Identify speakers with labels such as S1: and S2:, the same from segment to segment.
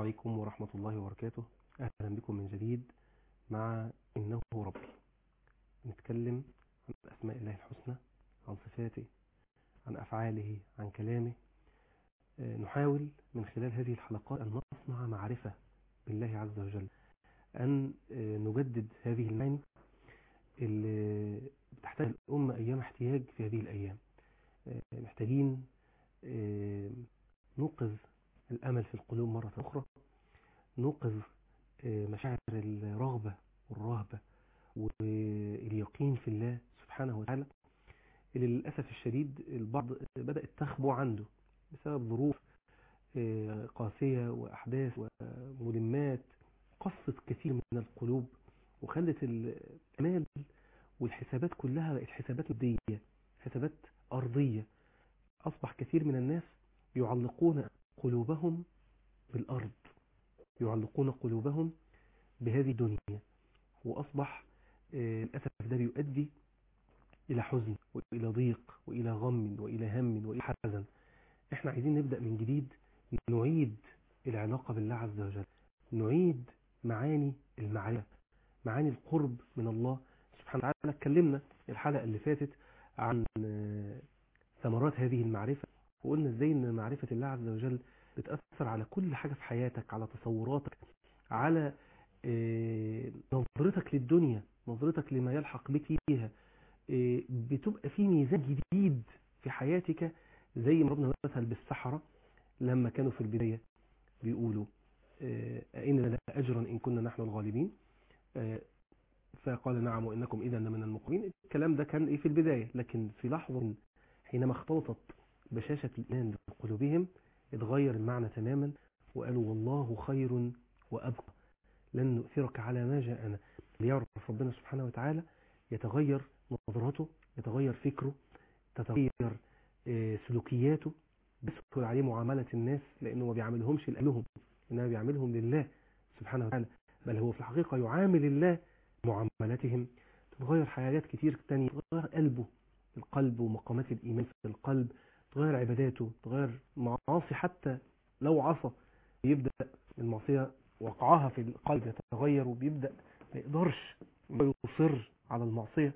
S1: عليكم ورحمة الله وبركاته أهلا بكم من جديد مع إنه ربي نتكلم عن أسماء الله الحسنى عن صفاته عن أفعاله عن كلامه آه، نحاول من خلال هذه الحلقات أن نصنع معرفة بالله عز وجل أن آه، نجدد هذه المعاني اللي بتحتاج الأمة أيام احتياج في هذه الأيام آه، محتاجين آه، نوقظ الأمل في القلوب مرة أخرى نوقظ آه، مشاعر الرغبة والرهبة واليقين في الله سبحانه وتعالى اللي للأسف الشديد البعض بدأت تخبو عنده بسبب ظروف آه، قاسية وأحداث وملمات قصت كثير من القلوب وخلت الأمال والحسابات كلها بقت حسابات مادية حسابات أرضية أصبح كثير من الناس يعلقون قلوبهم بالأرض يعلقون قلوبهم بهذه الدنيا وأصبح آه، للأسف ده بيؤدي إلى حزن وإلى ضيق وإلى غم وإلى هم وإلى حزن إحنا عايزين نبدأ من جديد نعيد العلاقة بالله عز وجل نعيد معاني المعرفة معاني القرب من الله سبحانه وتعالى اتكلمنا الحلقة اللي فاتت عن آه، ثمرات هذه المعرفة وقلنا ازاي ان معرفة الله عز وجل بتأثر على كل حاجة في حياتك على تصوراتك على آه، نظرتك للدنيا نظرتك لما يلحق بك فيها آه، بتبقى في ميزان جديد في حياتك زي ما ربنا مثل بالسحرة لما كانوا في البداية بيقولوا آه، أئن لنا أجرا إن كنا نحن الغالبين آه، فقال نعم وإنكم إذا من المقربين الكلام ده كان إيه في البداية لكن في لحظة حينما اختلطت بشاشة الإيمان بقلوبهم اتغير المعنى تماما وقالوا والله خير وأبقى لن نؤثرك على ما جاءنا ليعرف ربنا سبحانه وتعالى يتغير نظراته يتغير فكره تتغير آه، سلوكياته بيسهل عليه معاملة الناس لأنه ما بيعاملهمش لأهلهم إنما بيعاملهم لله سبحانه وتعالى بل هو في الحقيقة يعامل الله معاملتهم تتغير حاجات كتير تانية تغير قلبه القلب ومقامات الإيمان في القلب تغير عباداته تغير معاصي حتى لو عصى بيبدأ المعصية وقعها في القلب يتغير وبيبدأ ما يقدرش إنه يصر على المعصية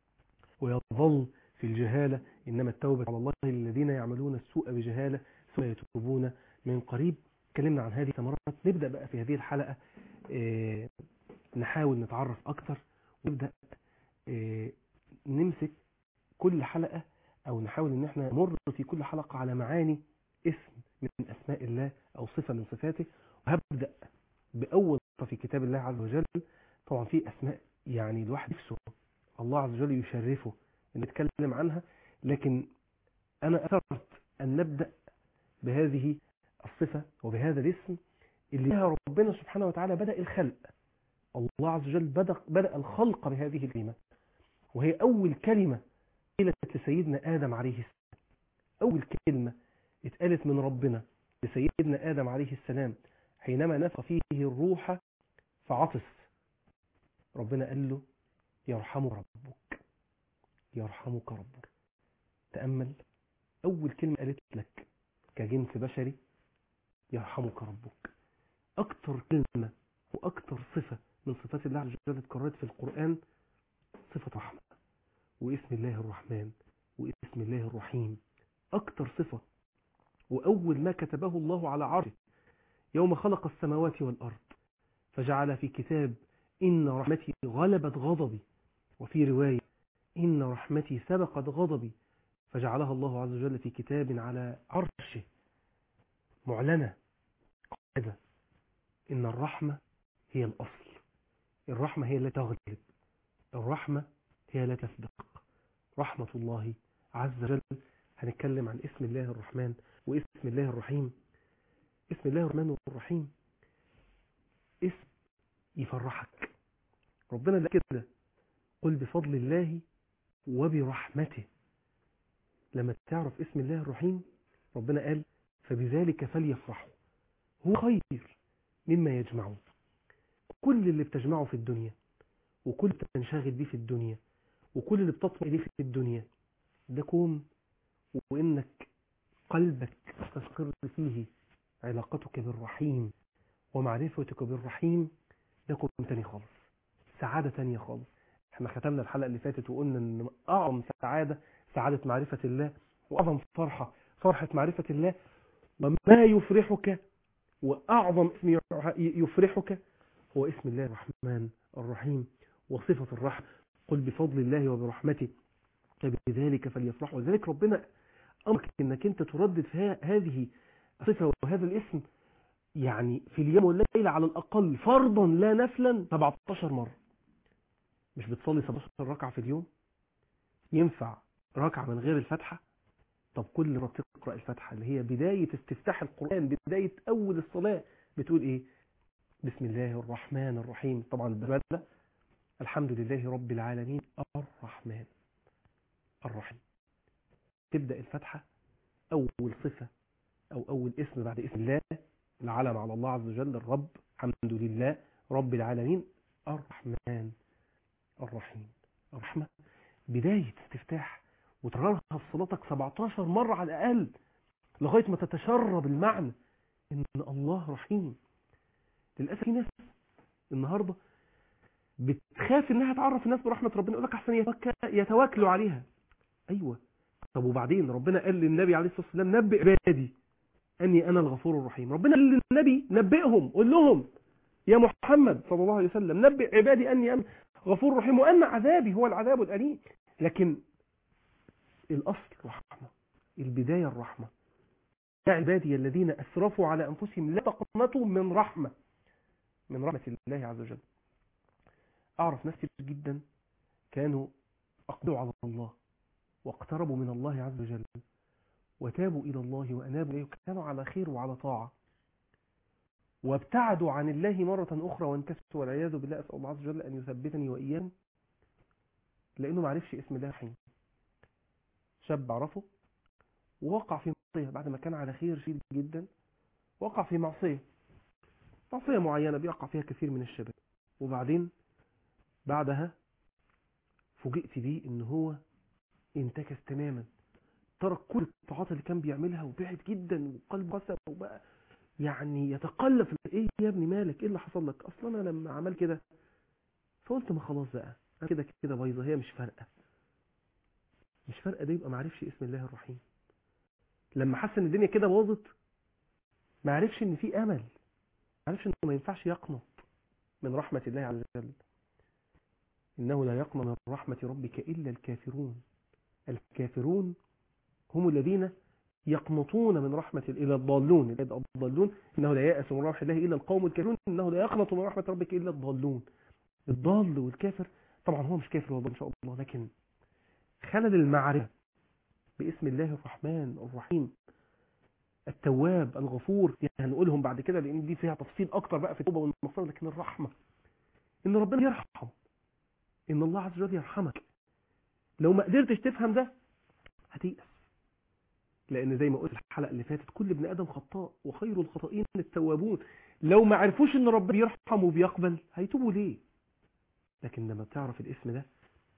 S1: ويظل في الجهالة إنما التوبة على الله الذين يعملون السوء بجهالة ثم يتوبون من قريب اتكلمنا عن هذه الثمرات نبدأ بقى في هذه الحلقة آه، نحاول نتعرف أكتر ونبدأ آه، نمسك كل حلقة أو نحاول إن احنا نمر في كل حلقة على معاني اسم من أسماء الله أو صفة من صفاته وهبدأ بأول صفة في كتاب الله عز وجل طبعا في أسماء يعني الواحد نفسه الله عز وجل يشرفه ان نتكلم عنها لكن أنا أثرت أن نبدأ بهذه الصفة وبهذا الاسم اللي بها ربنا سبحانه وتعالى بدأ الخلق الله عز وجل بدأ, بدأ الخلق بهذه الكلمة وهي أول كلمة قيلت لسيدنا آدم عليه السلام أول كلمة اتقالت من ربنا لسيدنا آدم عليه السلام حينما نفخ فيه الروح فعطس ربنا قال له يرحمك ربك يرحمك ربك تأمل أول كلمة قالت لك كجنس بشري يرحمك ربك أكتر كلمة وأكتر صفة من صفات الله عز وجل اتكررت في القرآن صفة رحمة واسم الله الرحمن واسم الله الرحيم أكتر صفة وأول ما كتبه الله على عرشه يوم خلق السماوات والأرض فجعل في كتاب إن رحمتي غلبت غضبي وفي رواية إن رحمتي سبقت غضبي فجعلها الله عز وجل في كتاب على عرشه معلنة قاعدة إن الرحمة هي الأصل الرحمة هي التي تغلب الرحمة هي لا تسبق رحمة الله عز وجل هنتكلم عن اسم الله الرحمن واسم الله الرحيم اسم الله الرحمن الرحيم اسم يفرحك ربنا لا كده قل بفضل الله وبرحمته لما تعرف اسم الله الرحيم ربنا قال فبذلك فليفرحوا هو خير مما يجمعون كل اللي بتجمعه في الدنيا وكل اللي بتنشغل بيه في الدنيا وكل اللي بتطمئن بيه في الدنيا ده كوم وإنك قلبك تستقر فيه علاقتك بالرحيم ومعرفتك بالرحيم ده كون تاني خالص سعادة تانية خالص احنا ختمنا الحلقة اللي فاتت وقلنا ان اعظم سعادة سعادة معرفة الله واعظم فرحة فرحة معرفة الله وما يفرحك واعظم اسم يفرحك هو اسم الله الرحمن الرحيم وصفة الرحمة قل بفضل الله وبرحمته فبذلك فليفرحوا ولذلك ربنا أمرك أنك أنت تردد في هذه الصفة وهذا الاسم يعني في اليوم والليلة على الأقل فرضا لا نفلا 17 مرة مش بتصلي 17 ركعة في اليوم ينفع ركعة من غير الفتحة طب كل مرة تقرأ الفتحة اللي هي بداية استفتاح القرآن بداية أول الصلاة بتقول إيه بسم الله الرحمن الرحيم طبعا البسملة الحمد لله رب العالمين الرحمن الرحيم تبدأ الفتحة أول صفة أو أول اسم بعد اسم الله العلم على الله عز وجل الرب الحمد لله رب العالمين الرحمن الرحيم الرحمة بداية استفتاح وتكررها في صلاتك 17 مرة على الأقل لغاية ما تتشرب المعنى إن الله رحيم للأسف في ناس النهاردة بتخاف إنها تعرف الناس برحمة ربنا يقول لك أحسن يتواكلوا عليها أيوة طب وبعدين ربنا قال للنبي عليه الصلاة والسلام نبئ عبادي أني أنا الغفور الرحيم ربنا قال للنبي نبئهم قل لهم يا محمد صلى الله عليه وسلم نبئ عبادي أني أنا غفور رحيم وأن عذابي هو العذاب الأليم لكن الأصل رحمة البداية الرحمة يا عبادي الذين أسرفوا على أنفسهم لا تقنطوا من رحمة من رحمة الله عز وجل أعرف ناس كتير جدا كانوا أقبلوا على الله واقتربوا من الله عز وجل وتابوا إلى الله وأنابوا إليه وكانوا على خير وعلى طاعة وابتعدوا عن الله مرة أخرى وانكسروا والعياذ بالله أسأل الله عز وجل أن يثبتني وإياهم لأنه ما عرفش اسم الله الرحيم شاب عرفه ووقع في معصية بعد ما كان على خير شديد جدا وقع في معصية معصية معينة بيقع فيها كثير من الشباب وبعدين بعدها فوجئت بيه ان هو انتكس تماما ترك كل الطاعات اللي كان بيعملها وبعد جدا وقلبه قسى وبقى يعني يتقلب ايه يا ابني مالك ايه اللي حصل لك اصلا انا لما عمل كده فقلت ما خلاص بقى انا كده كده بايظه هي مش فارقه مش فارقه ده يبقى ما عرفش اسم الله الرحيم لما حس ان الدنيا كده باظت ما عرفش ان في امل ما عرفش انه ما ينفعش يقنط من رحمه الله عز وجل انه لا يقنط من رحمه ربك الا الكافرون الكافرون هم الذين يقنطون من رحمة إلى الضالون الضالون إنه لا يأس من رحمة الله إلا القوم الكافرون إنه لا يقنط من رحمة ربك إلا الضالون الضال والكافر طبعا هو مش كافر والله إن شاء الله لكن خلل المعرفة باسم الله الرحمن الرحيم التواب الغفور يعني هنقولهم بعد كده لأن دي فيها تفصيل أكتر بقى في التوبة والمغفرة لكن الرحمة إن ربنا يرحم إن الله عز وجل يرحمك لو ما قدرتش تفهم ده هتيأس لان زي ما قلت الحلقه اللي فاتت كل ابن ادم خطاء وخير الخطائين التوابون لو ما عرفوش ان ربنا بيرحم وبيقبل هيتوبوا ليه لكن لما بتعرف الاسم ده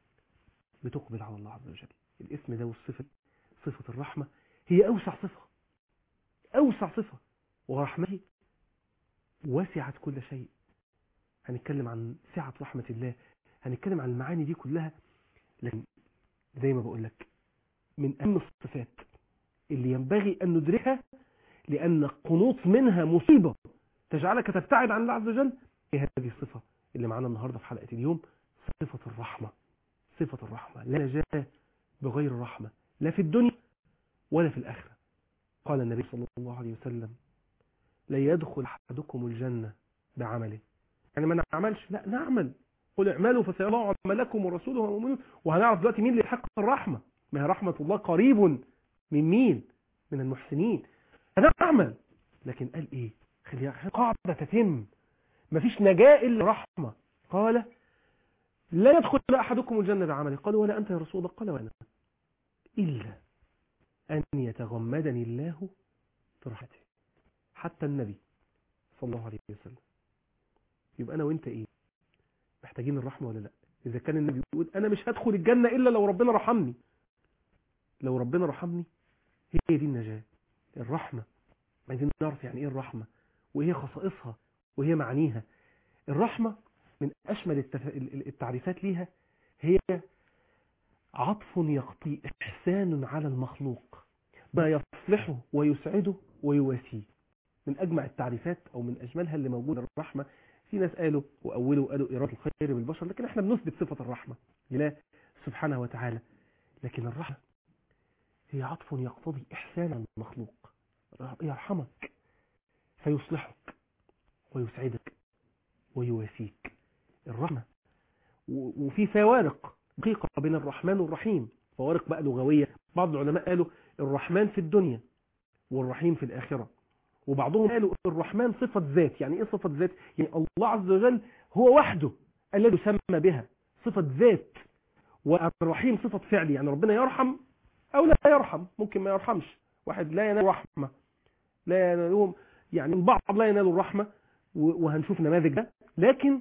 S1: بتقبل على الله عز وجل الاسم ده والصفه صفه الرحمه هي اوسع صفه اوسع صفه ورحمته وسعت كل شيء هنتكلم عن سعه رحمه الله هنتكلم عن المعاني دي كلها لكن زي ما بقول لك من اهم الصفات اللي ينبغي أن ندركها لأن القنوط منها مصيبة تجعلك تبتعد عن الله عز وجل هي هذه الصفة اللي معانا النهاردة في حلقة اليوم صفة الرحمة صفة الرحمة لا نجاة بغير الرحمة لا في الدنيا ولا في الآخرة قال النبي صلى الله عليه وسلم لا يدخل أحدكم الجنة بعمله يعني ما نعملش لا نعمل قل اعملوا فسيرى الله عملكم ورسوله والمؤمنون وهنعرف دلوقتي مين اللي يحق الرحمة ما هي رحمة الله قريب من مين من المحسنين هنعمل لكن قال ايه خلي قاعدة تتم مفيش نجاة الا رحمة قال لا يدخل احدكم الجنة بعمله قالوا ولا انت يا رسول الله قال وانا الا ان يتغمدني الله برحمته حتى النبي صلى الله عليه وسلم يبقى انا وانت ايه محتاجين الرحمة ولا لا اذا كان النبي يقول انا مش هدخل الجنة الا لو ربنا رحمني لو ربنا رحمني هي دي النجاة الرحمة عايزين نعرف يعني ايه الرحمة وايه خصائصها وهي معانيها الرحمة من أشمل التف- التعريفات ليها هي عطف يقضي إحسان على المخلوق ما يصلحه ويسعده ويواسيه من أجمع التعريفات أو من أجملها اللي موجودة الرحمة في ناس قالوا وأولوا قالوا إرادة الخير بالبشر لكن احنا بنثبت صفة الرحمة لله سبحانه وتعالى لكن الرحمة هي عطف يقتضي إحسان على المخلوق يرحمك فيصلحك ويسعدك ويواسيك الرحمة و- وفي فوارق دقيقة بين الرحمن والرحيم فوارق بقى لغوية بعض العلماء قالوا الرحمن في الدنيا والرحيم في الآخرة وبعضهم قالوا الرحمن صفة ذات يعني ايه صفة ذات يعني الله عز وجل هو وحده الذي يسمى بها صفة ذات والرحيم صفة فعل يعني ربنا يرحم او لا يرحم ممكن ما يرحمش واحد لا ينال رحمة لا ينالهم يعني البعض لا ينال الرحمة و- وهنشوف نماذج ده لكن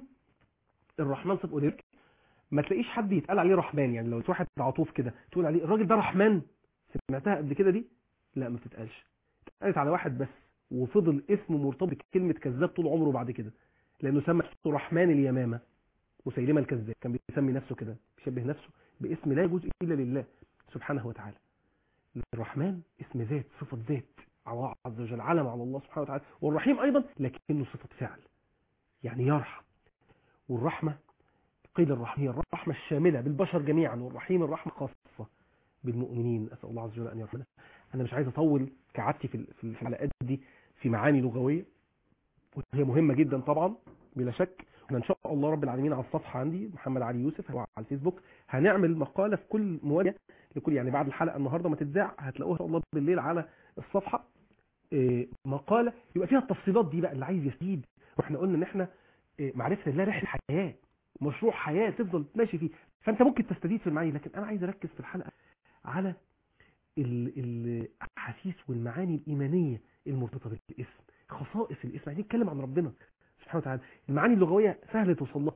S1: الرحمن صفة ولذلك ما تلاقيش حد يتقال عليه رحمن يعني لو واحد عطوف كده تقول عليه الراجل ده رحمن سمعتها قبل كده دي لا ما بتتقالش اتقالت على واحد بس وفضل اسمه مرتبط بكلمة كذاب طول عمره بعد كده لأنه سمى نفسه رحمن اليمامة مسيلمة الكذاب كان بيسمي نفسه كده بيشبه نفسه باسم لا يجوز إلا لله سبحانه وتعالى الرحمن اسم ذات صفة ذات الله عز وجل علم على الله سبحانه وتعالى والرحيم أيضا لكنه صفة فعل يعني يرحم والرحمة قيل الرحمة هي الرحمة الشاملة بالبشر جميعا والرحيم الرحمة خاصة بالمؤمنين أسأل الله عز وجل أن يرحمنا أنا مش عايز أطول كعادتي في في الحلقات دي في معاني لغوية وهي مهمة جدا طبعا بلا شك احنا ان شاء الله رب العالمين على الصفحة عندي محمد علي يوسف هو على الفيسبوك هنعمل مقالة في كل مواجهة لكل يعني بعد الحلقة النهاردة ما تتذاع هتلاقوها ان شاء الله بالليل على الصفحة إيه، مقالة يبقى فيها التفصيلات دي بقى اللي عايز يستفيد واحنا قلنا ان احنا إيه، معرفة الله رحلة حياة مشروع حياة تفضل ماشي فيه فانت ممكن تستفيد في المعاني لكن انا عايز اركز في الحلقة على ال- الاحاسيس والمعاني الايمانيه المرتبطه بالاسم خصائص الاسم عايزين نتكلم عن ربنا سبحانه وتعالى المعاني اللغويه سهله توصل لها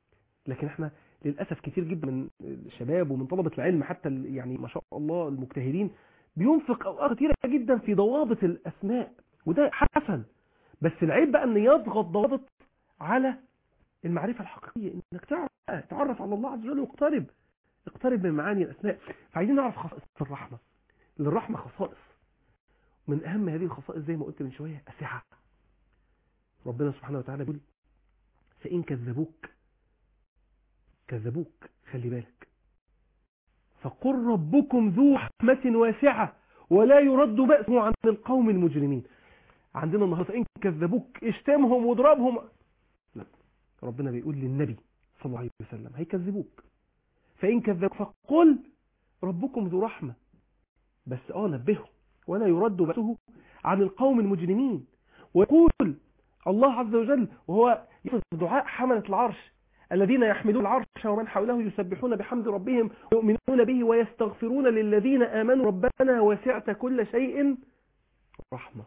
S1: لكن احنا للاسف كتير جدا من الشباب ومن طلبه العلم حتى ال- يعني ما شاء الله المجتهدين بينفق اوقات كتيره جدا في ضوابط الاسماء وده حسن بس العيب بقى ان يضغط ضوابط على المعرفه الحقيقيه انك تعرف تعرف على الله عز وجل واقترب اقترب من معاني الاسماء فعايزين نعرف خصائص الرحمه للرحمة خصائص من أهم هذه الخصائص زي ما قلت من شوية السعة ربنا سبحانه وتعالى يقول فإن كذبوك كذبوك خلي بالك فقل ربكم ذو رحمة واسعة ولا يرد بأسه عن القوم المجرمين عندنا النهارده فإن كذبوك اشتمهم واضربهم لا ربنا بيقول للنبي صلى الله عليه وسلم هيكذبوك فإن كذبوك فقل ربكم ذو رحمة بس اه نبهه ولا يرد بأسه عن القوم المجرمين ويقول الله عز وجل وهو يصف دعاء حملة العرش الذين يحملون العرش ومن حوله يسبحون بحمد ربهم ويؤمنون به ويستغفرون للذين آمنوا ربنا وسعت كل شيء رحمة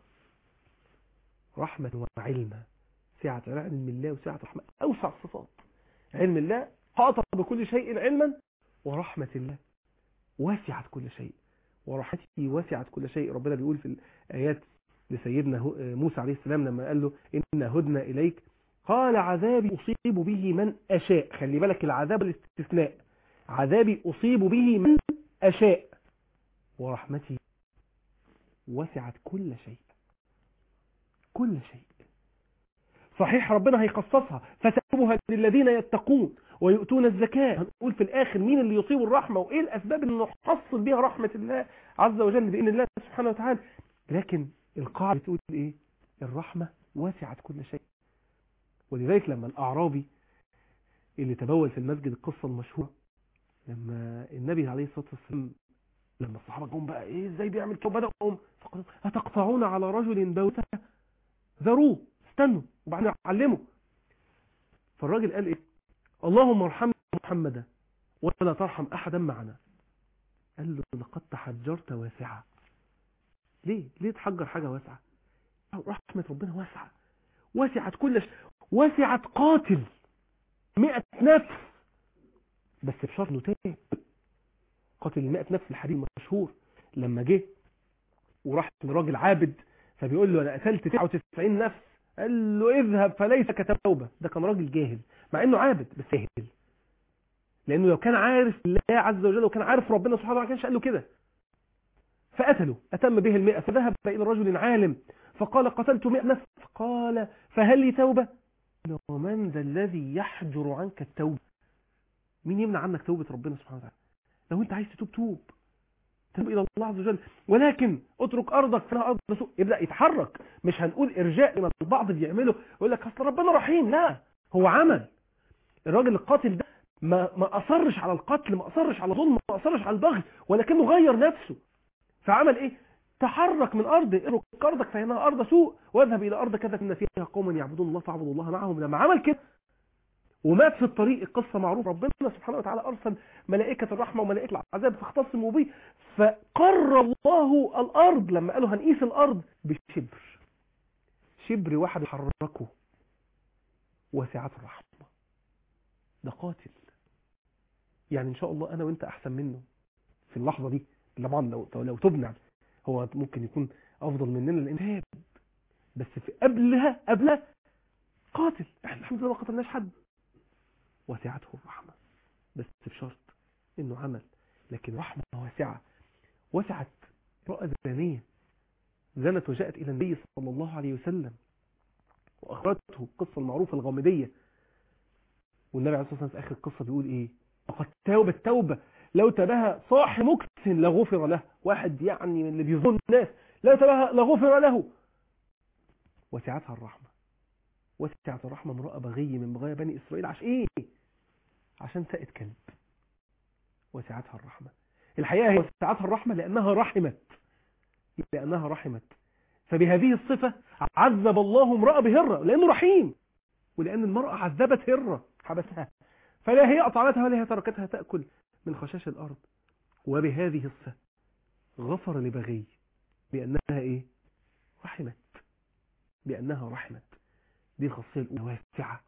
S1: رحمة وعلما سعة علم الله وسعة رحمة أوسع الصفات علم الله قاطع بكل شيء علما ورحمة الله وسعت كل شيء ورحمتي وسعت كل شيء ربنا بيقول في الآيات لسيدنا هو- موسى عليه السلام لما قال له إن هدنا إليك قال عذابي أصيب به من أشاء خلي بالك العذاب الاستثناء عذابي أصيب به من أشاء ورحمتي وسعت كل شيء كل شيء صحيح ربنا هيخصصها فتكتبها للذين يتقون ويؤتون الزكاة هنقول في الآخر مين اللي يصيب الرحمة وإيه الأسباب اللي نحصل بها رحمة الله عز وجل بإذن الله سبحانه وتعالى لكن القاعدة بتقول إيه الرحمة وسعت كل شيء ولذلك لما الأعرابي اللي تبول في المسجد القصة المشهورة لما النبي عليه الصلاة والسلام لما الصحابة جم بقى إيه إزاي بيعمل كده بدأوا فقالوا هتقطعون على رجل بوته ذروه استنوا وبعدين علموا فالراجل قال إيه اللهم ارحم محمدا ولا ترحم أحدا معنا قال له لقد تحجرت واسعة ليه ليه تحجر حاجة واسعة رحمة ربنا واسعة وسعت كل شيء وسعت قاتل مئة نفس بس بشرط انه تاب قاتل المئة نفس الحديث المشهور لما جه وراح لراجل عابد فبيقول له انا قتلت 99 نفس قال له اذهب فليس كتوبة ده كان راجل جاهل مع انه عابد بس جاهل لانه لو كان عارف الله عز وجل وكان عارف ربنا سبحانه وتعالى ما كانش قال له كده فقتله أتم به المئة فذهب إلى رجل عالم فقال قتلت مئة نفس قال فهل لي توبة ومن ذا الذي يحجر عنك التوبة مين يمنع عنك توبة ربنا سبحانه وتعالى لو انت عايز تتوب توب توب إلى الله عز وجل ولكن اترك أرضك فلا أرض سوء يبدأ يتحرك مش هنقول إرجاء لما البعض بيعمله يقول لك أصل ربنا رحيم لا هو عمل الراجل القاتل ده ما ما أصرش على القتل ما أصرش على ظلم ما أصرش على البغي ولكنه غير نفسه فعمل ايه تحرك من ارض اترك ارضك فانها ارض سوء واذهب الى ارض كذا ان فيها قوما يعبدون الله فاعبدوا الله معهم لما عمل كده ومات في الطريق القصه معروفه ربنا سبحانه وتعالى ارسل ملائكه الرحمه وملائكه العذاب فاختصموا به فقر الله الارض لما قالوا هنقيس الارض بشبر شبر واحد حركه وسعت الرحمه ده قاتل يعني ان شاء الله انا وانت احسن منه في اللحظه دي طبعا لو لو تبنى هو ممكن يكون افضل مننا لان تاب بس في قبلها قبلها قاتل احنا الحمد لله ما قتلناش حد وسعته الرحمه بس بشرط انه عمل لكن رحمه واسعه وسعت امراه زانيه زنت وجاءت الى النبي صلى الله عليه وسلم واخرجته القصه المعروفه الغامديه والنبي عليه الصلاه والسلام في اخر القصه بيقول ايه لقد تاب التوبه لو تباها صاحب مكسن لغفر له واحد يعني من اللي بيظن الناس لو تباها لغفر له وسعتها الرحمة وسعت الرحمة امرأة بغي من بغايا بني إسرائيل عشان إيه عشان سقت كلب وسعتها الرحمة الحقيقة هي وسعتها الرحمة لأنها رحمت لأنها رحمت فبهذه الصفة عذب الله امرأة بهرة لأنه رحيم ولأن المرأة عذبت هرة حبسها فلا هي أطعمتها ولا هي تركتها تأكل من خشاش الأرض وبهذه الصفة غفر لبغي بأنها إيه رحمت بأنها رحمت دي الخاصية الأولى واسعة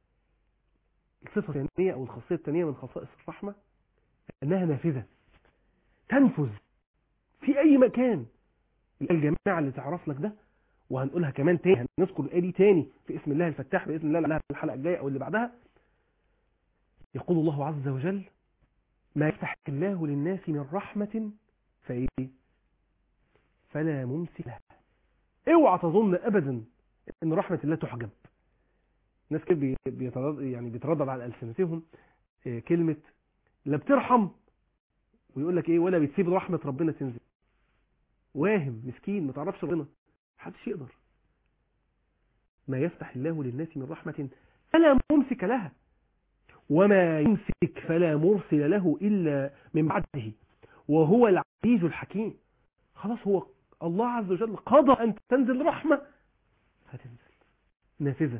S1: الصفة الثانية أو الخاصية الثانية من خصائص الرحمة أنها نافذة تنفذ في أي مكان الجماعة اللي تعرف لك ده وهنقولها كمان تاني هنذكر الآية دي تاني في اسم الله الفتاح بإذن الله لعلها في الحلقة الجاية أو اللي بعدها يقول الله عز وجل ما يفتح الله للناس من رحمة فإيه فلا ممسك لها اوعى تظن أبدا أن رحمة الله تحجب ناس كده بيتردد يعني بيتردد على ألسنتهم كلمة لا بترحم ويقول لك ايه ولا بتسيب رحمة ربنا تنزل واهم مسكين ما تعرفش ربنا محدش يقدر ما يفتح الله للناس من رحمة فلا ممسك لها وما يمسك فلا مرسل له إلا من بعده وهو العزيز الحكيم خلاص هو الله عز وجل قضى أن تنزل رحمة هتنزل نافذة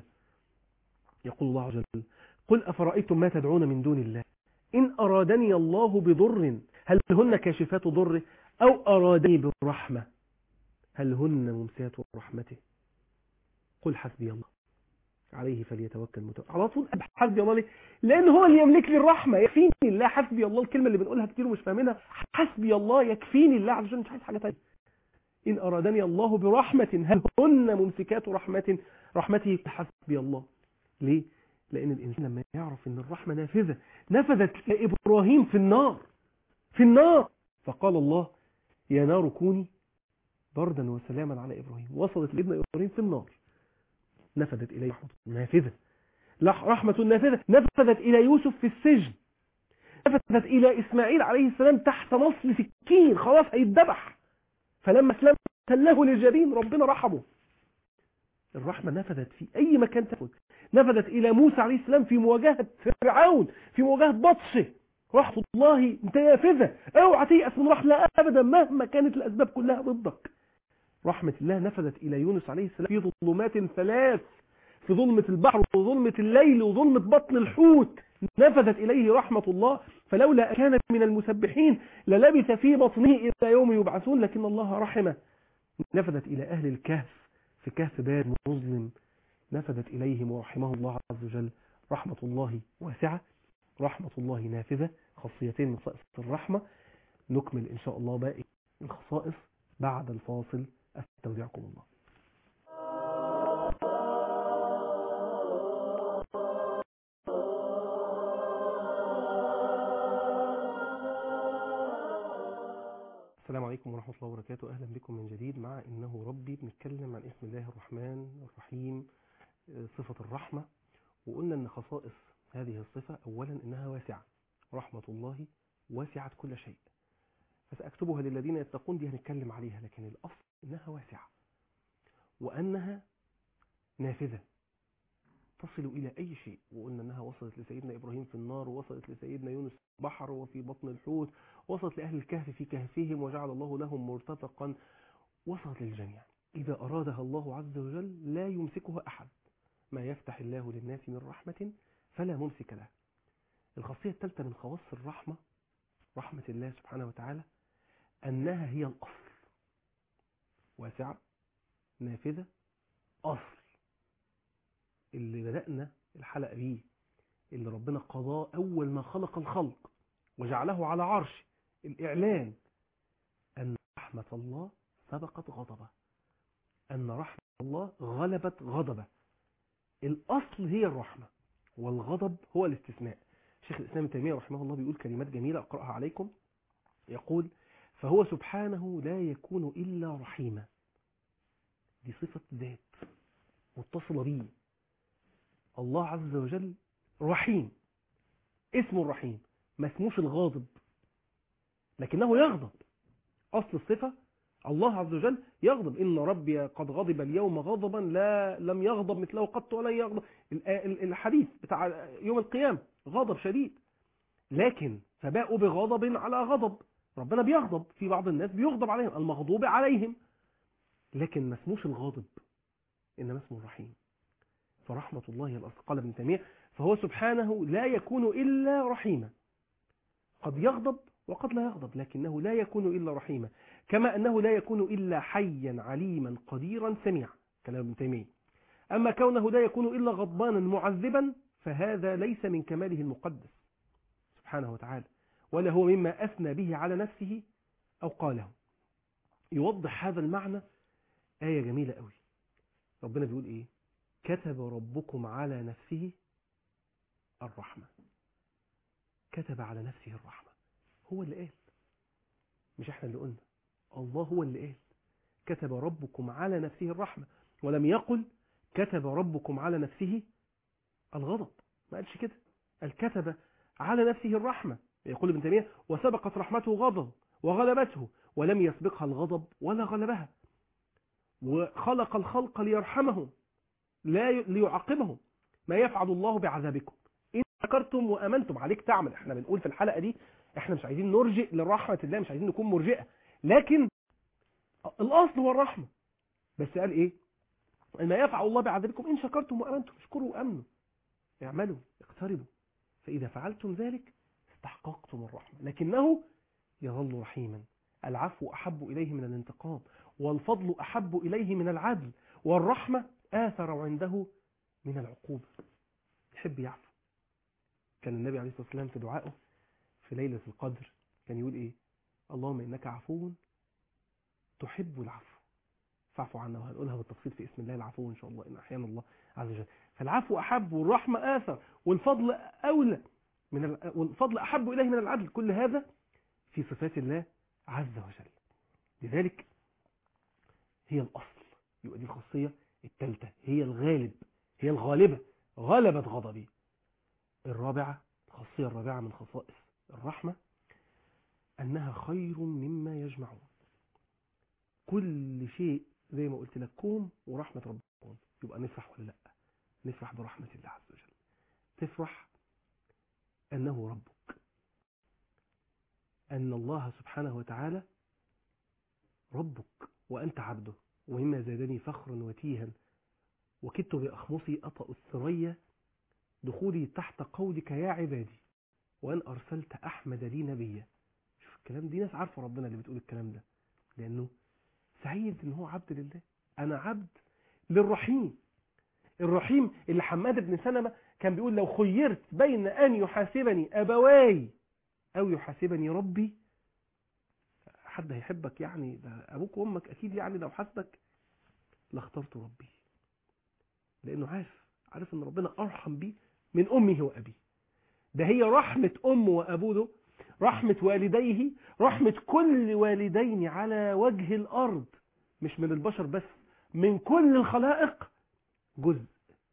S1: يقول الله عز وجل قل أفرأيتم ما تدعون من دون الله إن أرادني الله بضر هل هن كاشفات ضره أو أرادني بالرحمة هل هن ممسات رحمته قل حسبي الله عليه فليتوكل المتوكل على طول حسبي الله ليه لان هو اللي يملك لي الرحمه يكفيني الله حسبي الله الكلمه اللي بنقولها كتير ومش فاهمينها حسبي الله يكفيني الله عز وجل مش عايز حاجه ثانيه ان ارادني الله برحمه هل هن ممسكات رحمه رحمته حسبي الله ليه لان الانسان لما يعرف ان الرحمه نافذه نفذت لابراهيم في النار في النار فقال الله يا نار كوني بردا وسلاما على ابراهيم وصلت لابن ابراهيم في النار نفذت إليه رحمة نافذة رحمة نافذة نفذت إلى يوسف في السجن نفذت إلى إسماعيل عليه السلام تحت نصل سكين خلاص هيتذبح فلما اسلم تله للجبين ربنا رحمه الرحمة نفذت في أي مكان تفذ نفذت إلى موسى عليه السلام في مواجهة فرعون في مواجهة بطشه رحمة الله نافذة اوعى تيأس من رحمة أبدا مهما كانت الأسباب كلها ضدك رحمة الله نفذت إلى يونس عليه السلام في ظلمات ثلاث في ظلمة البحر وظلمة الليل وظلمة بطن الحوت نفذت إليه رحمة الله فلولا كان من المسبحين للبث في بطنه إلى يوم يبعثون لكن الله رحمه نفذت إلى أهل الكهف في كهف باب مظلم نفذت إليهم ورحمه الله عز وجل رحمة الله واسعة رحمة الله نافذة خاصيتين من خصائص الرحمة نكمل إن شاء الله باقي الخصائص بعد الفاصل استودعكم الله السلام عليكم ورحمة الله وبركاته أهلا بكم من جديد مع إنه ربي بنتكلم عن اسم الله الرحمن الرحيم آه، صفة الرحمة وقلنا أن خصائص هذه الصفة أولا إنها واسعة رحمة الله واسعت كل شيء فسأكتبها للذين يتقون دي هنتكلم عليها لكن الأصل إنها واسعة وأنها نافذة تصل إلى أي شيء وقلنا أنها وصلت لسيدنا إبراهيم في النار ووصلت لسيدنا يونس في البحر وفي بطن الحوت وصلت لأهل الكهف في كهفهم وجعل الله لهم مرتفقا وصلت للجميع إذا أرادها الله عز وجل لا يمسكها أحد ما يفتح الله للناس من رحمة فلا ممسك له الخاصية الثالثة من خواص الرحمة رحمة الله سبحانه وتعالى أنها هي الأصل واسعة نافذة أصل اللي بدأنا الحلقة بيه اللي ربنا قضاه أول ما خلق الخلق وجعله على عرش الإعلان أن رحمة الله سبقت غضبه أن رحمة الله غلبت غضبه الأصل هي الرحمة والغضب هو الاستثناء شيخ الإسلام ابن تيمية رحمه الله بيقول كلمات جميلة أقرأها عليكم يقول فهو سبحانه لا يكون إلا رحيما دي صفة ذات متصلة به الله عز وجل رحيم اسمه الرحيم ما اسموش الغاضب لكنه يغضب أصل الصفة الله عز وجل يغضب إن ربي قد غضب اليوم غضبا لا لم يغضب مثله قط ولا يغضب ال- ال- الحديث بتاع يوم القيامة غضب شديد لكن فباءوا بغضب على غضب ربنا بيغضب في بعض الناس بيغضب عليهم المغضوب عليهم لكن ما اسموش الغاضب إنما اسمه الرحيم فرحمة الله هي الأصل قال ابن تيمية فهو سبحانه لا يكون إلا رحيما قد يغضب وقد لا يغضب لكنه لا يكون إلا رحيما كما أنه لا يكون إلا حيا عليما قديرا سميعا كلام ابن تيمية أما كونه لا يكون إلا غضبانا معذبا فهذا ليس من كماله المقدس سبحانه وتعالى ولا هو مما أثنى به على نفسه أو قاله يوضح هذا المعنى آية جميلة قوي ربنا بيقول إيه كتب ربكم على نفسه الرحمة كتب على نفسه الرحمة هو اللي قال مش احنا اللي قلنا الله هو اللي قال كتب ربكم على نفسه الرحمة ولم يقل كتب ربكم على نفسه الغضب ما قالش كده قال كتب على نفسه الرحمة يقول ابن تيمية وسبقت رحمته غضب وغلبته ولم يسبقها الغضب ولا غلبها وخلق الخلق ليرحمهم لا ي- ليعاقبهم ما يفعل الله بعذابكم إن شكرتم وأمنتم عليك تعمل احنا بنقول في الحلقة دي احنا مش عايزين نرجئ لرحمة الله مش عايزين نكون مرجئة لكن الأصل هو الرحمة بس قال ايه ما يفعل الله بعذابكم إن شكرتم وأمنتم اشكروا وأمنوا اعملوا اقتربوا فإذا فعلتم ذلك استحققتم الرحمة لكنه يظل رحيما العفو أحب إليه من الانتقام والفضل أحب إليه من العدل والرحمة آثر عنده من العقوبة يحب يعفو كان النبي عليه الصلاة والسلام في دعائه في ليلة القدر كان يقول إيه اللهم إنك عفو تحب العفو فاعفو عنا وهنقولها بالتفصيل في اسم الله العفو إن شاء الله إن أحيانا الله عز وجل فالعفو أحب والرحمة آثر والفضل أولى من ال... والفضل أحب إليه من العدل كل هذا في صفات الله عز وجل لذلك هي الأصل يبقى دي الخاصية الثالثة هي الغالب هي الغالبة غلبت غضبي الرابعة الخاصية الرابعة من خصائص الرحمة أنها خير مما يجمعون كل شيء زي ما قلت لك كوم ورحمة ربنا كوم يبقى نفرح ولا لا نفرح برحمة الله عز وجل تفرح أنه ربك أن الله سبحانه وتعالى ربك وأنت عبده ومما زادني فخرا وتيها وكدت بأخمصي أطأ الثريا دخولي تحت قولك يا عبادي وأن أرسلت أحمد لي نبيا شوف الكلام دي ناس عارفة ربنا اللي بتقول الكلام ده لأنه سعيد إن هو عبد لله أنا عبد للرحيم الرحيم اللي حماد بن سلمة كان بيقول لو خيرت بين أن يحاسبني أبواي أو يحاسبني ربي حد هيحبك يعني ده أبوك وأمك أكيد يعني لو حاسبك لاخترت ربي لأنه عارف عارف إن ربنا أرحم بيه من أمه وأبيه ده هي رحمة أمه وأبوه ده رحمة والديه رحمة كل والدين على وجه الأرض مش من البشر بس من كل الخلائق جزء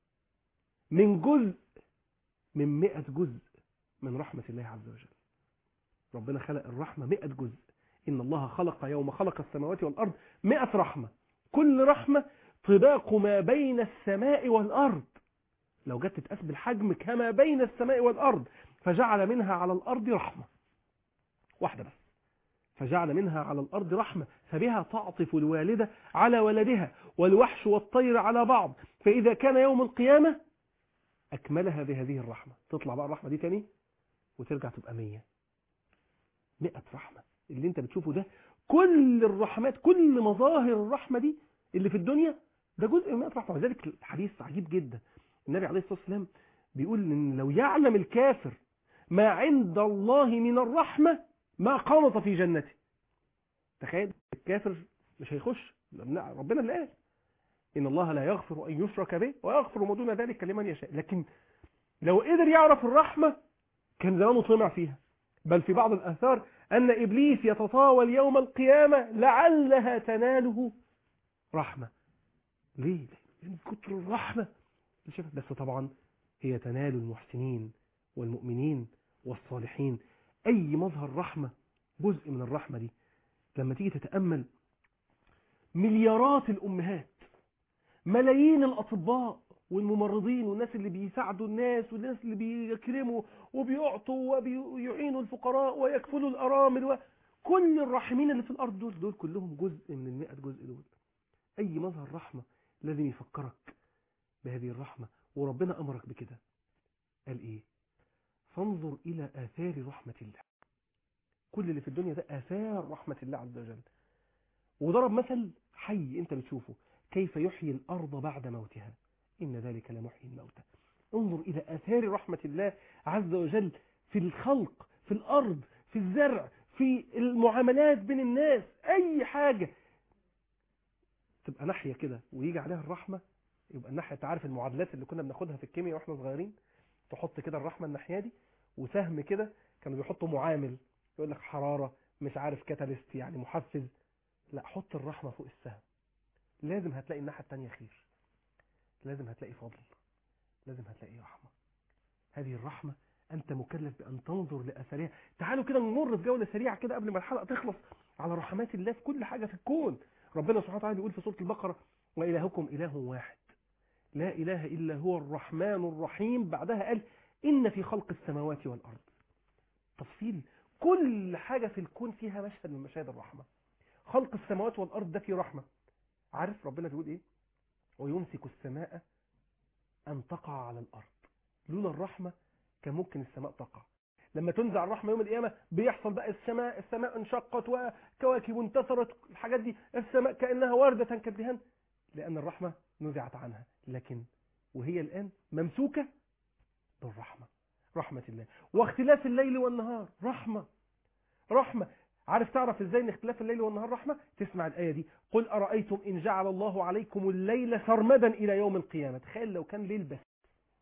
S1: من جزء من مئة جزء من رحمة الله عز وجل ربنا خلق الرحمة مئة جزء إن الله خلق يوم خلق السماوات والأرض مئة رحمة كل رحمة طباق ما بين السماء والأرض لو جت تتقاس بالحجم كما بين السماء والأرض فجعل منها على الأرض رحمة واحدة بس فجعل منها على الأرض رحمة فبها تعطف الوالدة على ولدها والوحش والطير على بعض فإذا كان يوم القيامة أكملها بهذه الرحمة تطلع بقى الرحمة دي تاني وترجع تبقى مية مئة رحمة اللي انت بتشوفه ده كل الرحمات كل مظاهر الرحمة دي اللي في الدنيا ده جزء من مئة رحمة وذلك الحديث عجيب جدا النبي عليه الصلاة والسلام بيقول ان لو يعلم الكافر ما عند الله من الرحمة ما قنط في جنته تخيل الكافر مش هيخش ربنا اللي قال إن الله لا يغفر أن يشرك به ويغفر ما دون ذلك لمن يشاء لكن لو قدر يعرف الرحمة كان زمانه طمع فيها بل في بعض الآثار أن إبليس يتطاول يوم القيامة لعلها تناله رحمة ليه؟ من كتر الرحمة بس طبعا هي تنال المحسنين والمؤمنين والصالحين أي مظهر رحمة جزء من الرحمة دي لما تيجي تتأمل مليارات الأمهات ملايين الأطباء والممرضين والناس اللي بيساعدوا الناس والناس اللي بيكرموا وبيعطوا وبيعينوا الفقراء ويكفلوا الأرامل وكل الراحمين اللي في الأرض دول دول كلهم جزء من المئة جزء دول أي مظهر رحمة لازم يفكرك بهذه الرحمة وربنا أمرك بكده قال إيه فانظر إلى آثار رحمة الله كل اللي في الدنيا ده آثار رحمة الله عز وجل وضرب مثل حي انت بتشوفه كيف يحيي الأرض بعد موتها إن ذلك لمحيي الموتى انظر إلى آثار رحمة الله عز وجل في الخلق في الأرض في الزرع في المعاملات بين الناس أي حاجة تبقى ناحية كده ويجي عليها الرحمة يبقى الناحية تعرف المعادلات اللي كنا بناخدها في الكيمياء واحنا صغيرين تحط كده الرحمة الناحية دي وسهم كده كانوا بيحطوا معامل يقول لك حرارة مش عارف كاتاليست يعني محفز لا حط الرحمة فوق السهم لازم هتلاقي الناحية التانية خير لازم هتلاقي فضل لازم هتلاقي رحمة هذه الرحمة أنت مكلف بأن تنظر لأثرها تعالوا كده نمر في جولة سريعة كده قبل ما الحلقة تخلص على رحمات الله في كل حاجة في الكون ربنا سبحانه وتعالى بيقول في سورة البقرة وإلهكم إله واحد لا إله إلا هو الرحمن الرحيم بعدها قال إن في خلق السماوات والأرض تفصيل كل حاجة في الكون فيها مشهد من مشاهد الرحمة خلق السماوات والأرض ده فيه رحمة عارف ربنا بيقول إيه ويمسك السماء أن تقع على الأرض لولا الرحمة كان ممكن السماء تقع لما تنزع الرحمة يوم القيامة بيحصل بقى السماء السماء انشقت وكواكب انتصرت الحاجات دي السماء كأنها وردة كالدهان لأن الرحمة نزعت عنها لكن وهي الآن ممسوكة بالرحمة رحمة الله واختلاف الليل والنهار رحمة رحمة عارف تعرف ازاي ان اختلاف الليل والنهار رحمة تسمع الآية دي قل أرأيتم إن جعل الله عليكم الليل سرمدا إلى يوم القيامة تخيل لو كان ليل بس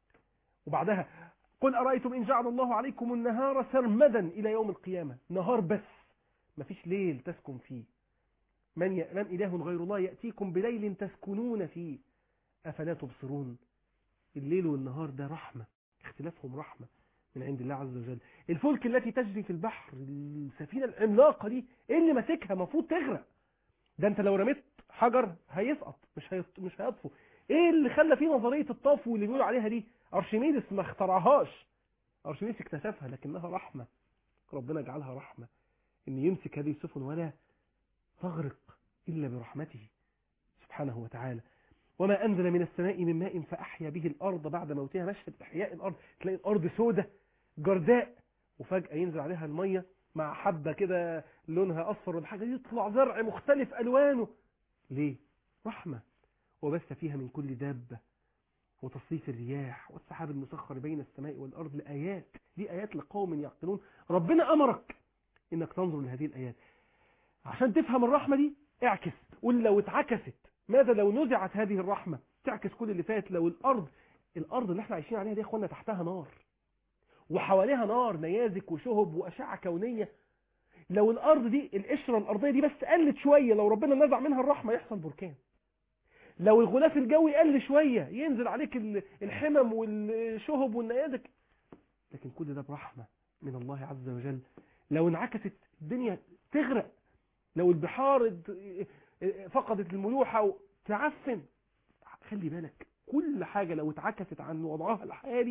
S1: وبعدها قل أرأيتم إن جعل الله عليكم النهار سرمدا إلى يوم القيامة نهار بس مفيش ليل تسكن فيه من, ي... من إله غير الله يأتيكم بليل تسكنون فيه أفلا تبصرون الليل والنهار ده رحمة اختلافهم رحمة من عند الله عز وجل الفلك التي تجري في البحر السفينة العملاقة دي ايه اللي ماسكها المفروض تغرق ده انت لو رميت حجر هيسقط مش هيط... مش هيطفو ايه اللي خلى فيه نظرية الطفو اللي بيقولوا عليها دي ارشميدس ما اخترعهاش ارشميدس اكتشفها لكنها رحمة ربنا جعلها رحمة ان يمسك هذه السفن ولا تغرق إلا برحمته سبحانه وتعالى وما أنزل من السماء من ماء فأحيا به الأرض بعد موتها مشهد إحياء الأرض تلاقي الأرض سودة جرداء وفجأة ينزل عليها المية مع حبة كده لونها أصفر ولا حاجة يطلع زرع مختلف ألوانه ليه؟ رحمة وبث فيها من كل دابة وتصريف الرياح والسحاب المسخر بين السماء والأرض لآيات دي آيات لقوم يعقلون ربنا أمرك إنك تنظر لهذه الآيات عشان تفهم الرحمة دي اعكس قول لو اتعكست ماذا لو نزعت هذه الرحمة تعكس كل اللي فات لو الأرض الأرض اللي احنا عايشين عليها دي يا اخوانا تحتها نار وحواليها نار نيازك وشهب واشعه كونيه لو الارض دي القشره الارضيه دي بس قلت شويه لو ربنا نزع منها الرحمه يحصل بركان لو الغلاف الجوي قل شويه ينزل عليك ال- الحمم والشهب والنيازك لكن كل ده برحمه من الله عز وجل لو انعكست الدنيا تغرق لو البحار ات- فقدت الملوحه تعفن خلي بالك كل حاجه لو اتعكست عن وضعها الحالي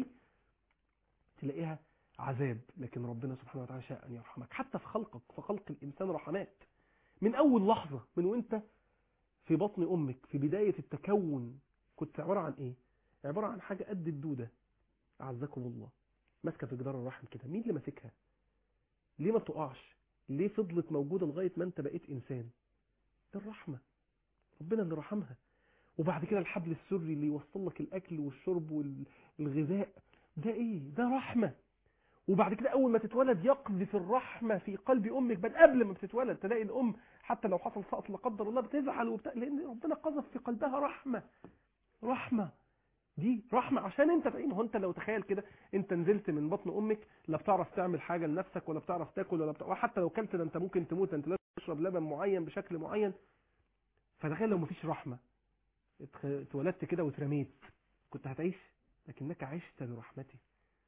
S1: تلاقيها عذاب لكن ربنا سبحانه وتعالى شاء أن يرحمك حتى في خلقك في خلق الإنسان رحمات من أول لحظة من وانت في بطن أمك في بداية التكون كنت عبارة عن إيه عبارة عن حاجة قد الدودة أعزكم الله ماسكة في جدار الرحم كده مين اللي ماسكها ليه ما بتقعش ليه فضلت موجودة لغاية ما انت بقيت إنسان ده الرحمة ربنا اللي رحمها وبعد كده الحبل السري اللي يوصل لك الأكل والشرب والغذاء ده إيه ده رحمة وبعد كده اول ما تتولد يقذف الرحمه في قلب امك بل قبل ما بتتولد تلاقي الام حتى لو حصل سقط لا قدر الله بتزعل وبتاع لان ربنا قذف في قلبها رحمه رحمه دي رحمه عشان انت تعين هو انت لو تخيل كده انت نزلت من بطن امك لا بتعرف تعمل حاجه لنفسك ولا بتعرف تاكل ولا بتاع وحتى لو كلت ده انت ممكن تموت انت لازم تشرب لبن معين بشكل معين فتخيل لو مفيش رحمه اتخ- اتولدت كده واترميت كنت هتعيش لكنك عشت برحمته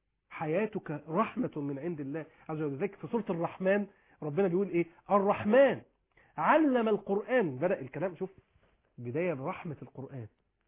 S1: حياتك رحمة من عند الله عز وجل ذلك في سورة الرحمن ربنا بيقول ايه الرحمن علم القرآن بدأ الكلام شوف بداية برحمة القرآن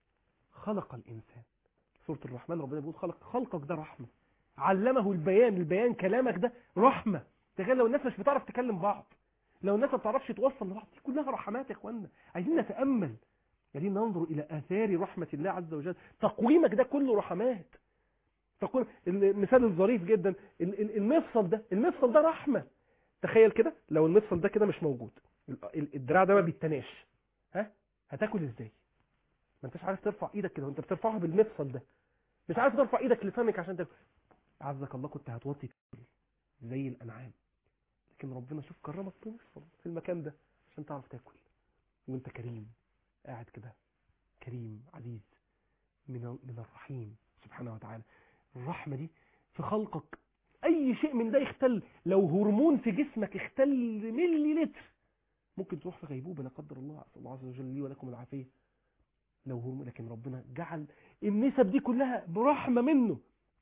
S1: خلق الإنسان سورة الرحمن ربنا بيقول خلق خلقك ده رحمة علمه البيان البيان كلامك ده رحمة تخيل لو الناس مش بتعرف تكلم بعض لو الناس ما بتعرفش توصل لبعض دي كلها رحمات يا اخوانا عايزين نتأمل عايزين ننظر إلى آثار رحمة الله عز وجل تقويمك ده كله رحمات تقول المثال الظريف جدا ال- ال- المفصل ده المفصل ده رحمة تخيل كده لو المفصل ده كده مش موجود ال- ال- الدراع ده ما بيتناش ها هتاكل ازاي ما انتش عارف ترفع ايدك كده وانت بترفعها بالمفصل ده مش عارف ترفع ايدك لفمك عشان تاكل عزك الله كنت هتوطي تاكل زي الانعام لكن ربنا شوف كرمك بمفصل في المكان ده عشان تعرف تاكل وانت كريم قاعد كده كريم عزيز من من الرحيم سبحانه وتعالى الرحمة دي في خلقك أي شيء من ده يختل لو هرمون في جسمك اختل ملي لتر ممكن تروح في غيبوبة لا قدر الله أسأل الله عز وجل لي ولكم العافية لو هرمون لكن ربنا جعل النسب دي كلها برحمة منه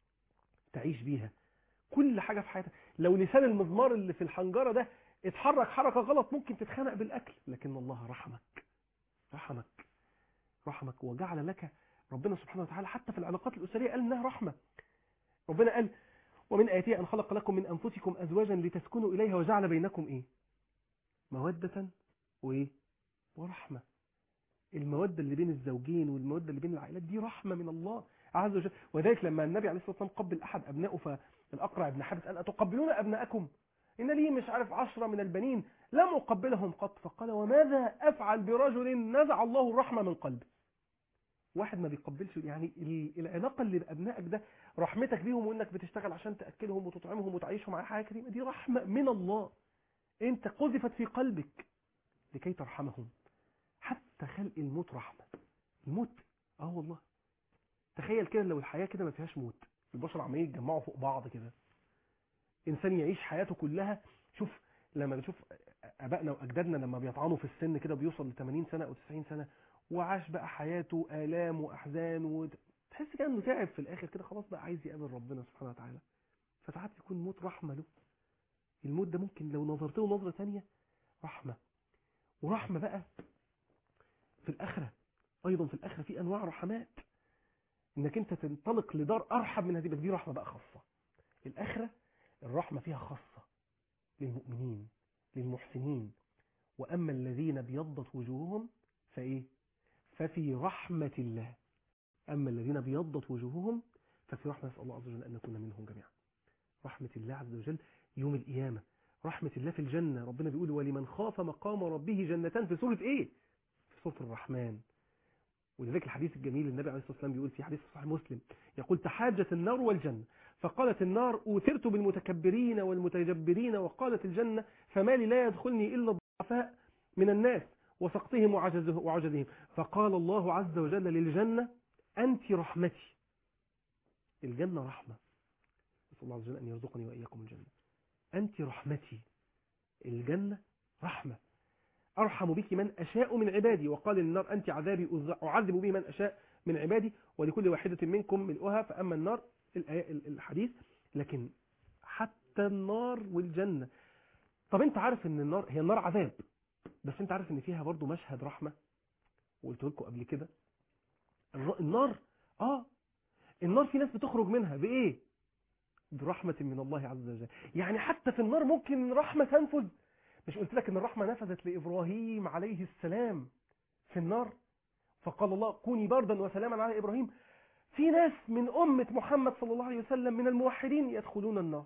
S1: تعيش بيها كل حاجة في حياتك لو لسان المزمار اللي في الحنجرة ده اتحرك حركة غلط ممكن تتخنق بالأكل لكن الله رحمك رحمك رحمك وجعل لك ربنا سبحانه وتعالى حتى في العلاقات الأسرية قال إنها رحمة ربنا قال ومن آياته أن خلق لكم من أنفسكم أزواجا لتسكنوا إليها وجعل بينكم إيه مودة وإيه ورحمة المودة اللي بين الزوجين والمودة اللي بين العائلات دي رحمة من الله عز وجل وذلك لما النبي عليه الصلاة والسلام قبل أحد أبنائه فالأقرع ابن حابس قال أتقبلون أبناءكم إن لي مش عارف عشرة من البنين لم أقبلهم قط فقال وماذا أفعل برجل نزع الله الرحمة من قلبه واحد ما بيقبلش يعني ال- العلاقة اللي بأبنائك ده رحمتك بيهم وإنك بتشتغل عشان تأكلهم وتطعمهم وتعيشهم على حياة كريمة دي رحمة من الله أنت قذفت في قلبك لكي ترحمهم حتى خلق الموت رحمة الموت اه والله تخيل كده لو الحياة كده ما فيهاش موت البشر عمالين يتجمعوا فوق بعض كده إنسان يعيش حياته كلها شوف لما نشوف ابائنا واجدادنا لما بيطعنوا في السن كده بيوصل ل 80 سنه او 90 سنه وعاش بقى حياته الام واحزان وتحس كده انه تعب في الاخر كده خلاص بقى عايز يقابل ربنا سبحانه وتعالى فساعات يكون موت رحمه له الموت ده ممكن لو نظرت له نظره ثانيه رحمه ورحمه بقى في الاخره ايضا في الاخره في انواع رحمات انك انت تنطلق لدار ارحم من هذه بس دي رحمه بقى خاصه الاخره الرحمه فيها خاصه للمؤمنين للمحسنين وأما الذين بيضت وجوههم فإيه ففي رحمة الله أما الذين بيضت وجوههم ففي رحمة نسأل الله عز وجل أن نكون منهم جميعا رحمة الله عز وجل يوم القيامة رحمة الله في الجنة ربنا بيقول ولمن خاف مقام ربه جنتان في سورة إيه في سورة الرحمن ولذلك الحديث الجميل النبي عليه الصلاة والسلام بيقول في حديث صحيح مسلم يقول تحاجت النار والجنة فقالت النار أوثرت بالمتكبرين والمتجبرين وقالت الجنة فما لي لا يدخلني إلا الضعفاء من الناس وسقطهم وعجزه- وعجزهم فقال الله عز وجل للجنة أنت رحمتي الجنة رحمة أسأل الله عز وجل أن يرزقني وإياكم الجنة أنت رحمتي الجنة رحمة أرحم بك من أشاء من عبادي وقال النار أنت عذابي أعذب به من أشاء من عبادي ولكل واحدة منكم ملؤها فأما النار الحديث لكن حتى النار والجنة طب انت عارف ان النار هي النار عذاب بس انت عارف ان فيها برضو مشهد رحمة وقلت لكم قبل كده النار اه النار في ناس بتخرج منها بايه برحمة من الله عز وجل يعني حتى في النار ممكن رحمة تنفذ مش قلت لك ان الرحمة نفذت لإبراهيم عليه السلام في النار فقال الله كوني بردا وسلاما على إبراهيم في ناس من أمة محمد صلى الله عليه وسلم من الموحدين يدخلون النار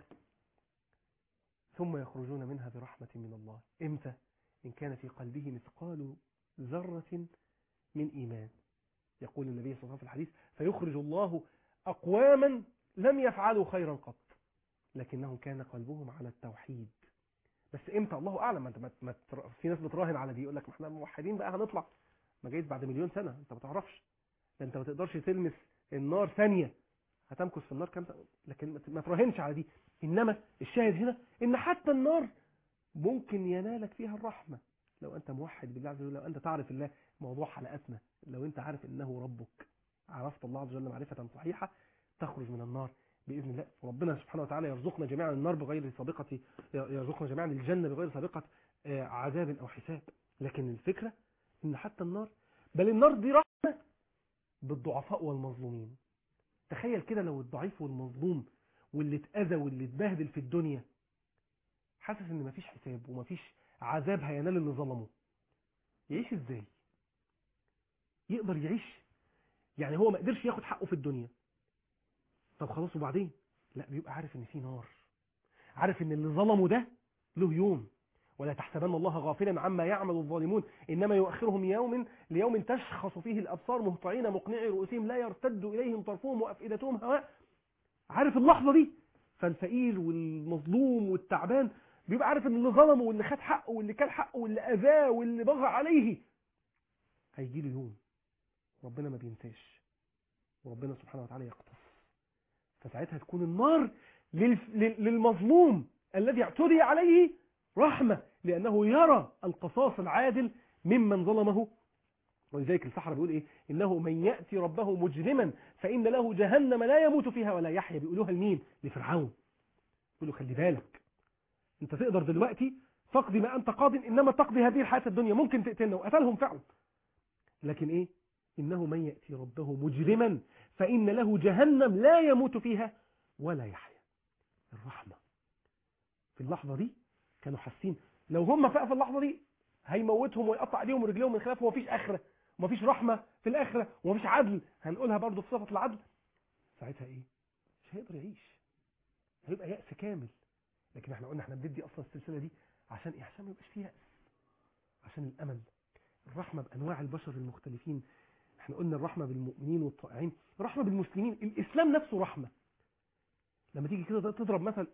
S1: ثم يخرجون منها برحمة من الله إمتى إن كان في قلبه مثقال ذرة من إيمان يقول النبي صلى الله عليه وسلم في الحديث فيخرج الله أقواما لم يفعلوا خيرا قط لكنهم كان قلبهم على التوحيد بس امتى الله اعلم انت ما في ناس بتراهن على دي يقول لك ما احنا موحدين بقى هنطلع ما جايز بعد مليون سنه انت ما تعرفش ده انت ما تقدرش تلمس النار ثانيه هتمكث في النار كام سنه لكن ما تراهنش على دي انما الشاهد هنا ان حتى النار ممكن ينالك فيها الرحمه لو انت موحد بالله عز وجل لو انت تعرف الله موضوع حلقتنا لو انت عارف انه ربك عرفت الله عز وجل معرفه صحيحه تخرج من النار بإذن الله وربنا سبحانه وتعالى يرزقنا جميعا النار بغير سابقة يرزقنا جميعا الجنة بغير سابقة عذاب أو حساب لكن الفكرة إن حتى النار بل النار دي رحمة بالضعفاء والمظلومين تخيل كده لو الضعيف والمظلوم واللي اتأذى واللي اتبهدل في الدنيا حاسس ان مفيش حساب ومفيش عذاب هينال اللي ظلمه يعيش ازاي يقدر يعيش يعني هو ما قدرش ياخد حقه في الدنيا طب خلاص وبعدين لا بيبقى عارف ان في نار عارف ان اللي ظلمه ده له يوم ولا تحسبن الله غافلا عما يعمل الظالمون انما يؤخرهم يوم ليوم تشخص فيه الابصار مهطعين مقنعي رؤوسهم لا يرتد اليهم طرفهم وافئدتهم هواء عارف اللحظه دي فالفقير والمظلوم والتعبان بيبقى عارف ان اللي ظلمه واللي خد حقه واللي كل حقه واللي اذاه واللي بغى عليه هيجي له يوم ربنا ما بينساش وربنا سبحانه وتعالى يقتص فساعتها تكون النار للمظلوم الذي اعتدي عليه رحمة لأنه يرى القصاص العادل ممن ظلمه ولذلك السحرة بيقول إيه إنه من يأتي ربه مجرما فإن له جهنم لا يموت فيها ولا يحيا بيقولوها لمين لفرعون يقولوا خلي بالك انت تقدر دلوقتي تقضي ما أنت قاض إنما تقضي هذه الحياة الدنيا ممكن تقتلنا وقتلهم فعلا لكن إيه إنه من يأتي ربه مجرما فإن له جهنم لا يموت فيها ولا يحيا الرحمة في اللحظة دي كانوا حاسين لو هم بقى في اللحظة دي هيموتهم ويقطع ايديهم ورجليهم من خلاف ومفيش آخرة ومفيش رحمة في الآخرة ومفيش عدل هنقولها برضو في صفة العدل ساعتها إيه مش هيقدر يعيش هيبقى يأس كامل لكن احنا قلنا احنا بندي أصلا السلسلة دي عشان إيه عشان ما يبقاش فيه يأس عشان الأمل الرحمة بأنواع البشر المختلفين احنا قلنا الرحمة بالمؤمنين والطائعين الرحمة بالمسلمين الإسلام نفسه رحمة لما تيجي كده تضرب مثل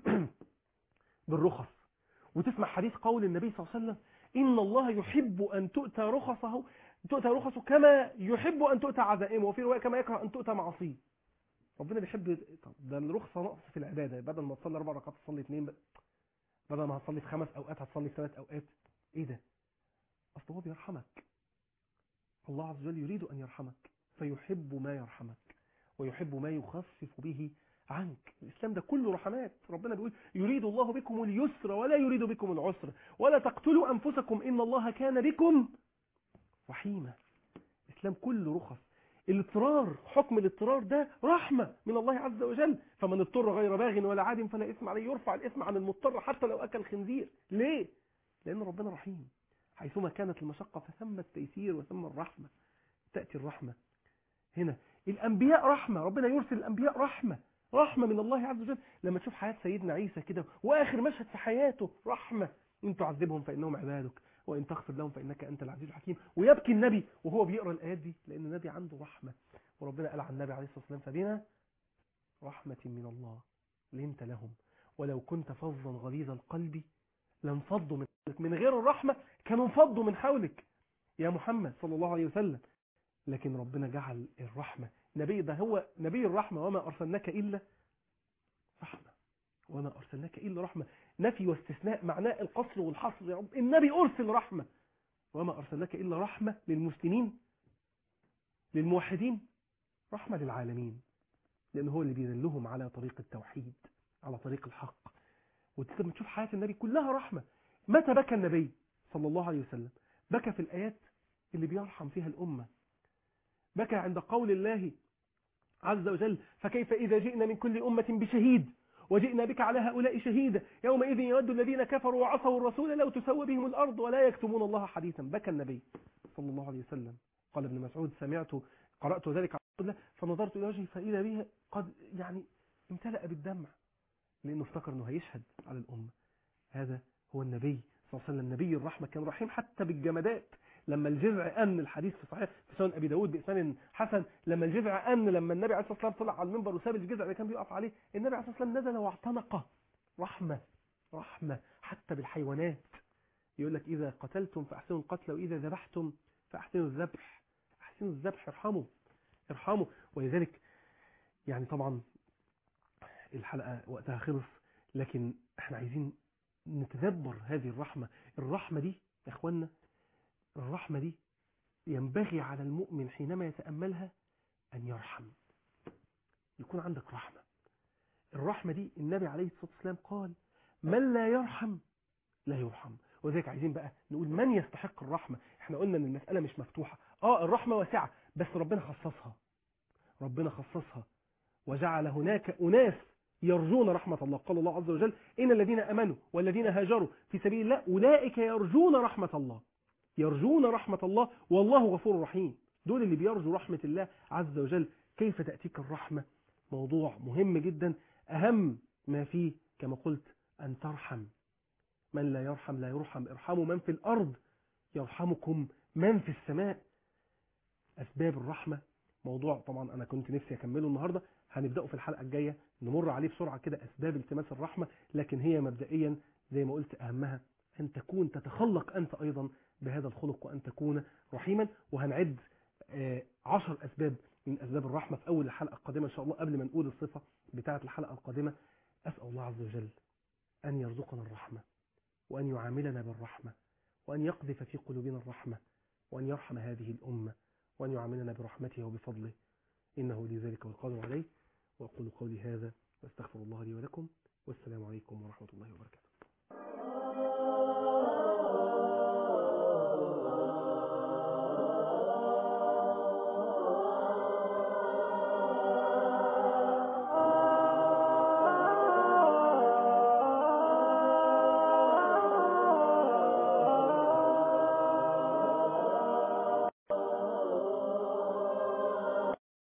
S1: بالرخص وتسمع حديث قول النبي صلى الله عليه وسلم إن الله يحب أن تؤتى رخصه تؤتى رخصه كما يحب أن تؤتى عزائمه وفي رواية كما يكره أن تؤتى معصيه ربنا بيحب طب ده الرخصة نقص في العبادة بدل ما تصلي أربع ركعات تصلي اثنين بدل ما هتصلي في خمس أوقات هتصلي في ثلاث أوقات إيه ده؟ أصل هو بيرحمك الله عز وجل يريد أن يرحمك فيحب ما يرحمك ويحب ما يخفف به عنك الإسلام ده كله رحمات ربنا بيقول يريد الله بكم اليسر ولا يريد بكم العسر ولا تقتلوا أنفسكم إن الله كان بكم رحيما الإسلام كله رخص الاضطرار حكم الاضطرار ده رحمة من الله عز وجل فمن اضطر غير باغ ولا عاد فلا إثم عليه يرفع الإثم عن المضطر حتى لو أكل خنزير ليه؟ لأن ربنا رحيم حيثما كانت المشقة فثم التيسير وثم الرحمة تأتي الرحمة هنا الأنبياء رحمة ربنا يرسل الأنبياء رحمة رحمة من الله عز وجل لما تشوف حياة سيدنا عيسى كده وآخر مشهد في حياته رحمة إن تعذبهم فإنهم عبادك وإن تغفر لهم فإنك أنت العزيز الحكيم ويبكي النبي وهو بيقرأ الآيات دي لأن النبي عنده رحمة وربنا قال عن النبي عليه الصلاة والسلام فبنا رحمة من الله لنت لهم ولو كنت فظا غليظ القلب لانفضوا من حولك من غير الرحمة كانوا انفضوا من حولك يا محمد صلى الله عليه وسلم لكن ربنا جعل الرحمة نبي ده هو نبي الرحمة وما أرسلناك إلا رحمة وما أرسلناك إلا رحمة نفي واستثناء معناه القصر والحصر يا رب النبي أرسل رحمة وما أرسلناك إلا رحمة للمسلمين للموحدين رحمة للعالمين لأنه هو اللي بيدلهم على طريق التوحيد على طريق الحق وتبقى تشوف حياة النبي كلها رحمة متى بكى النبي صلى الله عليه وسلم بكى في الآيات اللي بيرحم فيها الأمة بكى عند قول الله عز وجل فكيف إذا جئنا من كل أمة بشهيد وجئنا بك على هؤلاء شهيدا يومئذ يود الذين كفروا وعصوا الرسول لو تسوى بهم الأرض ولا يكتمون الله حديثا بكى النبي صلى الله عليه وسلم قال ابن مسعود سمعت قرأت ذلك على الله فنظرت إلى وجهه فإذا به قد يعني امتلأ بالدمع لأنه افتكر أنه هيشهد على الأمة هذا هو النبي صلى الله عليه وسلم نبي الرحمة كان رحيم حتى بالجمادات لما الجذع أمن الحديث في صحيح في سنن أبي داود بإسناد حسن لما الجذع أمن لما النبي عليه الصلاة والسلام طلع على المنبر وساب الجذع اللي كان بيقف عليه النبي عليه الصلاة والسلام نزل واعتنقه رحمة رحمة حتى بالحيوانات يقول لك إذا قتلتم فأحسنوا القتل وإذا ذبحتم فأحسنوا الذبح أحسنوا الذبح ارحموا ارحموا ولذلك يعني طبعا الحلقة وقتها خلص لكن احنا عايزين نتدبر هذه الرحمة الرحمة دي يا اخوانا الرحمة دي ينبغي على المؤمن حينما يتأملها أن يرحم يكون عندك رحمة الرحمة دي النبي عليه الصلاة والسلام قال من لا يرحم لا يرحم وذلك عايزين بقى نقول من يستحق الرحمة احنا قلنا ان المسألة مش مفتوحة اه الرحمة واسعة بس ربنا خصصها ربنا خصصها وجعل هناك أناس يرجون رحمة الله قال الله عز وجل إن الذين أمنوا والذين هاجروا في سبيل الله أولئك يرجون رحمة الله يرجون رحمة الله والله غفور رحيم دول اللي بيرجوا رحمة الله عز وجل كيف تأتيك الرحمة موضوع مهم جدا أهم ما فيه كما قلت أن ترحم من لا يرحم لا يرحم ارحموا من في الأرض يرحمكم من في السماء أسباب الرحمة موضوع طبعا أنا كنت نفسي أكمله النهاردة هنبدأه في الحلقة الجاية نمر عليه بسرعة كده أسباب التماس الرحمة لكن هي مبدئيا زي ما قلت أهمها أن تكون تتخلق أنت أيضا بهذا الخلق وأن تكون رحيما وهنعد عشر أسباب من أسباب الرحمة في أول الحلقة القادمة إن شاء الله قبل ما نقول الصفة بتاعة الحلقة القادمة أسأل الله عز وجل أن يرزقنا الرحمة وأن يعاملنا بالرحمة وأن يقذف في قلوبنا الرحمة وأن يرحم هذه الأمة وأن يعاملنا برحمته وبفضله إنه لي ذلك والقادر عليه وأقول قولي هذا واستغفر الله لي ولكم